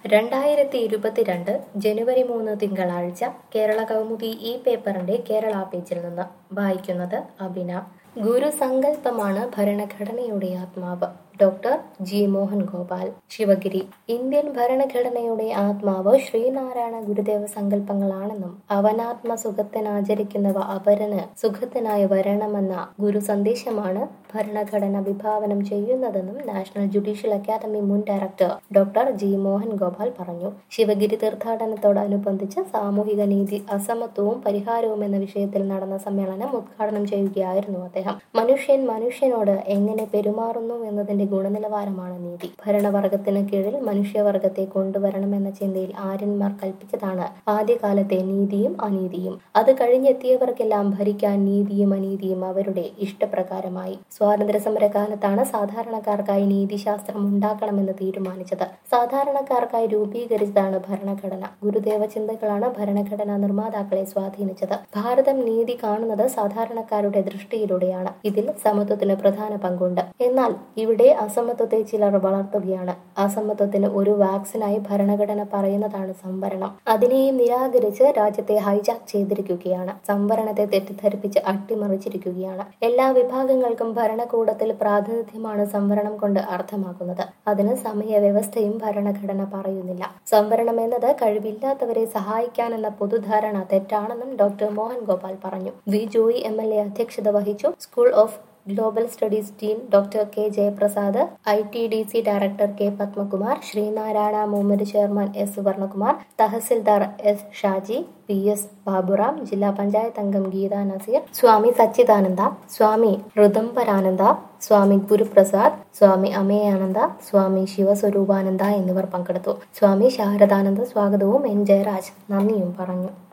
രണ്ടായിരത്തി ഇരുപത്തിരണ്ട് ജനുവരി മൂന്ന് തിങ്കളാഴ്ച കേരള കൗമുദി ഈ പേപ്പറിന്റെ കേരള പേജിൽ നിന്ന് വായിക്കുന്നത് അബിന ഗുരുസങ്കല്പമാണ് ഭരണഘടനയുടെ ആത്മാവ് doctor G Mohan Gopal Sivagiri Indian ഭരണഘടനയുടെ ആത്മാവ് ശ്രീനാരായണ ഗുരുദേവ സങ്കല്പങ്ങളാണെന്നും അവനാത്മ സുഖത്തിനാചരിക്കുന്നവ അപരന് സുഖത്തിനായി വരണമെന്ന ഗുരു സന്ദേശമാണ് ഭരണഘടന വിഭാവനം ചെയ്യുന്നതെന്നും നാഷണൽ ജുഡീഷ്യൽ അക്കാദമി മുൻ director doctor G Mohan Gopal പറഞ്ഞു ശിവഗിരി തീർത്ഥാടനത്തോടനുബന്ധിച്ച് സാമൂഹിക നീതി അസമത്വവും പരിഹാരവും എന്ന വിഷയത്തിൽ നടന്ന സമ്മേളനം ഉദ്ഘാടനം ചെയ്യുകയായിരുന്നു അദ്ദേഹം മനുഷ്യൻ മനുഷ്യനോട് എങ്ങനെ പെരുമാറുന്നു എന്നതിന്റെ ഗുണനിലവാരമാണ് നീതി ഭരണവർഗത്തിന് കീഴിൽ മനുഷ്യവർഗത്തെ കൊണ്ടുവരണമെന്ന ചിന്തയിൽ ആര്യന്മാർ കൽപ്പിച്ചതാണ് ആദ്യകാലത്തെ നീതിയും അനീതിയും അത് കഴിഞ്ഞെത്തിയവർക്കെല്ലാം ഭരിക്കാൻ നീതിയും അനീതിയും അവരുടെ ഇഷ്ടപ്രകാരമായി സ്വാതന്ത്ര്യ സമരകാലത്താണ് സാധാരണക്കാർക്കായി നീതിശാസ്ത്രം ഉണ്ടാക്കണമെന്ന് തീരുമാനിച്ചത് സാധാരണക്കാർക്കായി രൂപീകരിച്ചതാണ് ഭരണഘടന ഗുരുദേവ ചിന്തകളാണ് ഭരണഘടനാ നിർമ്മാതാക്കളെ സ്വാധീനിച്ചത് ഭാരതം നീതി കാണുന്നത് സാധാരണക്കാരുടെ ദൃഷ്ടിയിലൂടെയാണ് ഇതിൽ സമത്വത്തിന് പ്രധാന പങ്കുണ്ട് എന്നാൽ ഇവിടെ അസമത്വത്തെ ചിലർ വളർത്തുകയാണ് അസമത്വത്തിന് ഒരു വാക്സിനായി ഭരണഘടന പറയുന്നതാണ് സംവരണം അതിനെയും നിരാകരിച്ച് രാജ്യത്തെ ഹൈജാക്ക് ചെയ്തിരിക്കുകയാണ് സംവരണത്തെ തെറ്റിദ്ധരിപ്പിച്ച് അട്ടിമറിച്ചിരിക്കുകയാണ് എല്ലാ വിഭാഗങ്ങൾക്കും ഭരണകൂടത്തിൽ പ്രാതിനിധ്യമാണ് സംവരണം കൊണ്ട് അർത്ഥമാക്കുന്നത് അതിന് സമയവ്യവസ്ഥയും ഭരണഘടന പറയുന്നില്ല സംവരണം എന്നത് കഴിവില്ലാത്തവരെ സഹായിക്കാനെന്ന പൊതുധാരണ തെറ്റാണെന്നും ഡോക്ടർ മോഹൻ ഗോപാൽ പറഞ്ഞു V Joy M L A അധ്യക്ഷത വഹിച്ചു school of global studies dean doctor K Jayaprasad I T D C director K Padmakumar Sree Narayana movement chairman S Suvarnakumar tahsildar S Shaji P S Baburam ജില്ലാ പഞ്ചായത്ത് അംഗം ഗീത നസീർ സ്വാമി സച്ചിദാനന്ദ സ്വാമി ഋതംബരാനന്ദ സ്വാമി ഗുരുപ്രസാദ് സ്വാമി അമേയാനന്ദ സ്വാമി ശിവസ്വരൂപാനന്ദ എന്നിവർ പങ്കെടുത്തു സ്വാമി ശാരദാനന്ദ സ്വാഗതവും എൻ ജയരാജ് നന്ദിയും പറഞ്ഞു